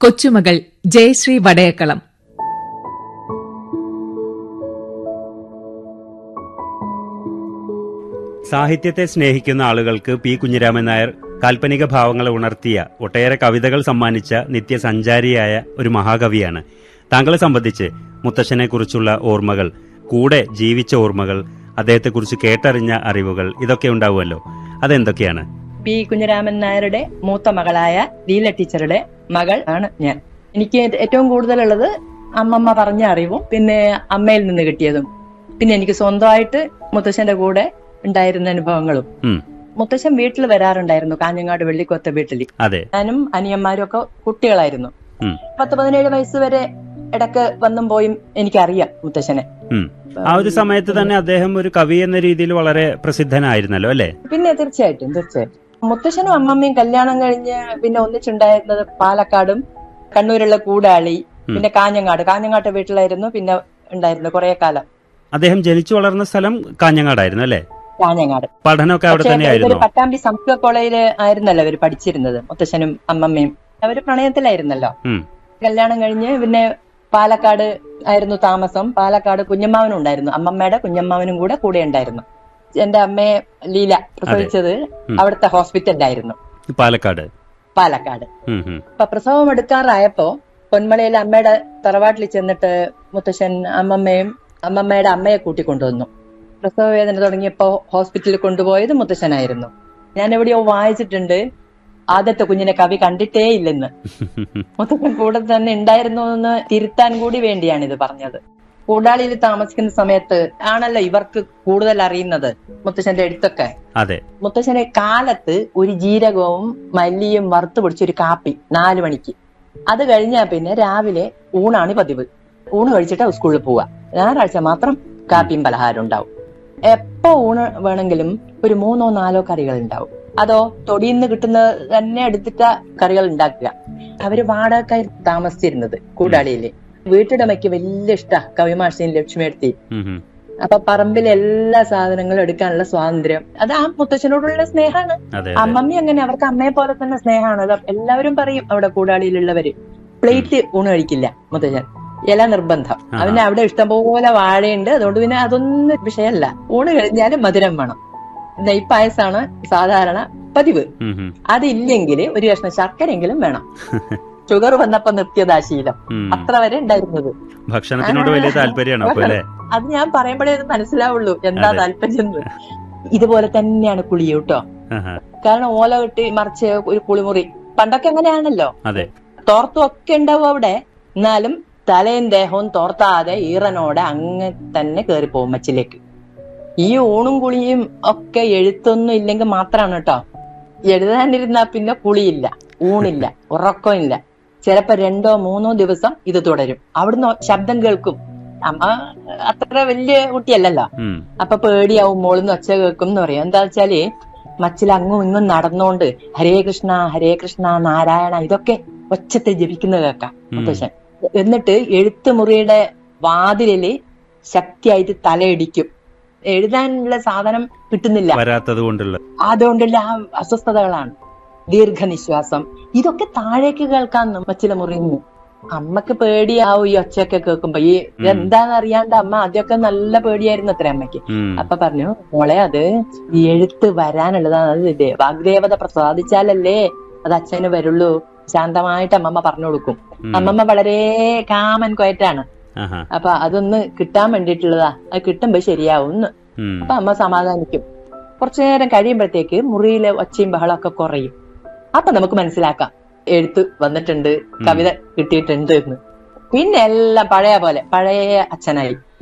കൊച്ചുമകൾ ജയശ്രീ വടയക്കളം സാഹിത്യത്തെ സ്നേഹിക്കുന്ന ആളുകൾക്ക് പി കുഞ്ഞിരാമൻ നായർ കാൽപ്പനിക ഭാവങ്ങളെ ഉണർത്തിയ ഒട്ടേറെ കവിതകൾ സമ്മാനിച്ച നിത്യസഞ്ചാരിയായ ഒരു മഹാകവിയാണ് താങ്കളെ സംബന്ധിച്ച് മുത്തശ്ശനെക്കുറിച്ചുള്ള ഓർമ്മകൾ കൂടെ ജീവിച്ച ഓർമ്മകൾ അദ്ദേഹത്തെക്കുറിച്ച് കേട്ടറിഞ്ഞ അറിവുകൾ ഇതൊക്കെ ഉണ്ടാവുമല്ലോ അതെന്തൊക്കെയാണ് പി കുഞ്ഞിരാമൻ നായരുടെ മൂത്ത മകളായ ലീല ടീച്ചറുടെ മകൾ ആണ് ഞാൻ എനിക്ക് ഏറ്റവും കൂടുതലുള്ളത് അമ്മമ്മ പറഞ്ഞ അറിവും പിന്നെ അമ്മയിൽ നിന്ന് കിട്ടിയതും പിന്നെ എനിക്ക് സ്വന്തമായിട്ട് മുത്തശ്ശന്റെ കൂടെ ഉണ്ടായിരുന്ന അനുഭവങ്ങളും ഉം, മുത്തശ്ശൻ വീട്ടിൽ വരാറുണ്ടായിരുന്നു കാഞ്ഞങ്ങാട് വെള്ളിക്കൊത്ത വീട്ടിൽ അതെ ഞാനും അനിയന്മാരും ഒക്കെ കുട്ടികളായിരുന്നു ഉം, പത്ത് പതിനേഴ് വയസ്സ് വരെ ഇടക്ക് വന്നും പോയും എനിക്കറിയാം മുത്തശ്ശനെ ഉം. ആ ഒരു സമയത്ത് തന്നെ അദ്ദേഹം ഒരു കവി എന്ന രീതിയിൽ വളരെ പ്രസിദ്ധനായിരുന്നല്ലോ അല്ലേ പിന്നെ തീർച്ചയായിട്ടും തീർച്ചയായിട്ടും മുത്തശ്ശനും അമ്മമ്മയും കല്യാണം കഴിഞ്ഞ് പിന്നെ ഒന്നിച്ചുണ്ടായിരുന്നത് പാലക്കാടും കണ്ണൂരുള്ള കൂടാളി പിന്നെ കാഞ്ഞങ്ങാട് കാഞ്ഞങ്ങാട്ട് വീട്ടിലായിരുന്നു പിന്നെ ഉണ്ടായിരുന്നു കുറെ കാലം അദ്ദേഹം ജനിച്ചു വളർന്ന സ്ഥലം കാഞ്ഞങ്ങാടായിരുന്നു അല്ലേ കാഞ്ഞങ്ങാട് പഠനമൊക്കെ അവിടെ പക്ഷേ തന്നെയായിരുന്നു ഇവര് പട്ടാമ്പി സംസ്കൃത കോളേജില് ആയിരുന്നല്ലോ അവര് പഠിച്ചിരുന്നത് മുത്തശ്ശനും അമ്മമ്മയും അവര് പ്രണയത്തിലായിരുന്നല്ലോ ഉം, കല്യാണം കഴിഞ്ഞ് പിന്നെ പാലക്കാട് ആയിരുന്നു താമസം പാലക്കാട് കുഞ്ഞമ്മാവനും ഉണ്ടായിരുന്നു അമ്മമ്മയുടെ കുഞ്ഞമ്മാവനും കൂടെ കൂടെ ഉണ്ടായിരുന്നു എന്റെ അമ്മയെ ലീല പ്രസവിച്ചത് ഉം. അവിടുത്തെ ഹോസ്പിറ്റലിലായിരുന്നു പാലക്കാട് പാലക്കാട് ഉം, ഉം, അപ്പൊ പ്രസവം എടുക്കാറായപ്പോ പൊന്മളയിൽ അമ്മയുടെ തറവാട്ടിൽ ചെന്നിട്ട് മുത്തശ്ശൻ അമ്മമ്മയും അമ്മമ്മയുടെ അമ്മയെ കൂട്ടിക്കൊണ്ടുവന്നു പ്രസവ വേദന തുടങ്ങിയപ്പോ ഹോസ്പിറ്റലിൽ കൊണ്ടുപോയത് മുത്തശ്ശനായിരുന്നു ഞാൻ എവിടെയോ വായിച്ചിട്ടുണ്ട് ആദ്യത്തെ കുഞ്ഞിനെ കവി കണ്ടിട്ടേ ഇല്ലെന്ന് മുത്തച്ഛൻ കൂടെ തന്നെ ഉണ്ടായിരുന്നു എന്ന് തിരുത്താൻ കൂടി വേണ്ടിയാണ് ഇത് പറഞ്ഞത് കൂടാളിയിൽ താമസിക്കുന്ന സമയത്ത് ആണല്ലോ ഇവർക്ക് കൂടുതൽ അറിയുന്നത് മുത്തച്ഛന്റെ എഴുത്തൊക്കെ അതെ മുത്തശ്ശനെ കാലത്ത് ഒരു ജീരകവും മല്ലിയും വറുത്ത് പൊടിച്ചൊരു കാപ്പി നാലു മണിക്ക് അത് കഴിഞ്ഞാൽ പിന്നെ രാവിലെ ഊണാണ് പതിവ് ഊണ് കഴിച്ചിട്ട് സ്കൂളിൽ പോവുക ഞായറാഴ്ച മാത്രം കാപ്പിയും പലഹാരം ഉണ്ടാവും എപ്പോ ഊണ് വേണമെങ്കിലും ഒരു മൂന്നോ നാലോ കറികൾ ഉണ്ടാവും അതോ തൊടിയിൽ നിന്ന് കിട്ടുന്ന തന്നെ എടുത്തിട്ട കറികൾ ഉണ്ടാക്കുക അവര് വാടകക്കായി താമസിച്ചിരുന്നത് കൂടാളിയില് വീട്ടുടമയ്ക്ക് വലിയ ഇഷ്ട കവിമാഷിയും ലക്ഷ്മിയെടുത്തി ഉം, ഉം. അപ്പൊ പറമ്പിലെ എല്ലാ സാധനങ്ങളും എടുക്കാനുള്ള സ്വാതന്ത്ര്യം അത് ആ മുത്തച്ഛനോടുള്ള സ്നേഹമാണ് അതെ അതെ അമ്മമ്മി അങ്ങനെ അവർക്ക് അമ്മയെ പോലെ തന്നെ സ്നേഹമാണ് അത് എല്ലാവരും പറയും അവിടെ കൂടാളിയിലുള്ളവര് പ്ലേറ്റ് ഊണ് കഴിക്കില്ല മുത്തച്ഛൻ ഇല നിർബന്ധം ആഹാ. അവന് അവിടെ ഇഷ്ടംപോലെ വാഴയുണ്ട് അതുകൊണ്ട് പിന്നെ അതൊന്നും വിഷയമല്ല ഊണ് കഴിഞ്ഞാലും മധുരം വേണം നെയ്പായസാണ് സാധാരണ പതിവ് ഉം, ഉം. അതില്ലെങ്കിൽ ഒരു കഷ്ണം ശർക്കരെങ്കിലും വേണം ഷുഗർ വന്നപ്പോ നിർത്തിയതാ ശീലം ഉം. അത്ര വരെ ഉണ്ടായിരുന്നത് ഭക്ഷണത്തിനോട് വലിയ താല്പര്യമാണ് അപ്പൊ അല്ലേ അത് ഞാൻ പറയുമ്പോഴേ അത് മനസ്സിലാവുള്ളൂ എന്താ അതെ. താല്പര്യം എന്ന്. ഇതുപോലെ തന്നെയാണ് കുളി കേട്ടോ ആഹാ. കാരണം ഓല കെട്ടി മറിച്ച് ഒരു കുളിമുറി പണ്ടൊക്കെ അങ്ങനെയാണല്ലോ അതെ തോർത്തും ഒക്കെ ഉണ്ടാവും അവിടെ എന്നാലും തലയും ദേഹവും തോർത്താതെ ഈറനോടെ അങ്ങ് തന്നെ കയറി പോകും മച്ചിലേക്ക് ഈ ഊണും കുളിയും ഒക്കെ എഴുത്തൊന്നും ഇല്ലെങ്കിൽ മാത്രമാണ് കേട്ടോ എഴുതാനിരുന്നാ പിന്നെ കുളിയില്ല ഊണില്ല ഉറക്കമില്ല ചിലപ്പോ രണ്ടോ മൂന്നോ ദിവസം ഇത് തുടരും അവിടുന്ന് ശബ്ദം കേൾക്കും അമ്മ അത്ര വലിയ കുട്ടിയല്ലല്ലോ ഉം. അപ്പൊ പേടിയാവും മോളിന്ന് ഒച്ച കേൾക്കും എന്ന് പറയും എന്താ വെച്ചാല് മച്ചിൽ അങ്ങും ഇങ്ങും നടന്നോണ്ട് ഹരേ കൃഷ്ണ ഹരേ കൃഷ്ണ നാരായണ ഇതൊക്കെ ഒച്ചത്തിൽ ജപിക്കുന്നത് കേൾക്കാം മുത്തശ്ശൻ എന്നിട്ട് എഴുത്തുമുറിയുടെ വാതിലില് ശക്തിയായിട്ട് തലയിടിക്കും എഴുതാനുള്ള സാധനം കിട്ടുന്നില്ല വരാത്തത് കൊണ്ടുള്ള അതുകൊണ്ടുള്ള ആ അസ്വസ്ഥതകളാണ് ദീർഘനിശ്വാസം ഇതൊക്കെ താഴേക്ക് കേൾക്കാൻ മച്ചില മുറിയുന്നു അമ്മക്ക് പേടിയാവും ഈ ഒച്ചയൊക്കെ കേൾക്കുമ്പോ ഈ എന്താന്ന് അറിയാണ്ട് അമ്മ ആദ്യമൊക്കെ നല്ല പേടിയായിരുന്നു അത്ര അമ്മയ്ക്ക് ഉം. അപ്പൊ പറഞ്ഞു മോളെ അത് ഈ എഴുത്ത് വരാനുള്ളതാണ് അത് ഇതേ വാഗ്ദേവത പ്രസാദിച്ചാലല്ലേ അത് അച്ഛന് വരുള്ളൂ ശാന്തമായിട്ട് അമ്മമ്മ പറഞ്ഞു കൊടുക്കും ഉം. അമ്മമ്മ വളരെ കാമൻ കൊയറ്റാണ് ആഹാ. അപ്പൊ അതൊന്ന് കിട്ടാൻ വേണ്ടിയിട്ടുള്ളതാ അത് കിട്ടുമ്പോ ശരിയാവും എന്ന് ഉം. അപ്പൊ അമ്മ സമാധാനിക്കും കുറച്ചു നേരം കഴിയുമ്പോഴത്തേക്ക് മുറിയിലെ ഒച്ചയും ബഹളമൊക്കെ കുറയും അപ്പൊ നമുക്ക് മനസ്സിലാക്കാം എഴുത്ത് വന്നിട്ടുണ്ട് കവിത കിട്ടിയിട്ടുണ്ട് എന്ന് പിന്നെ എല്ലാം പഴയ പോലെ പഴയ അച്ഛനായി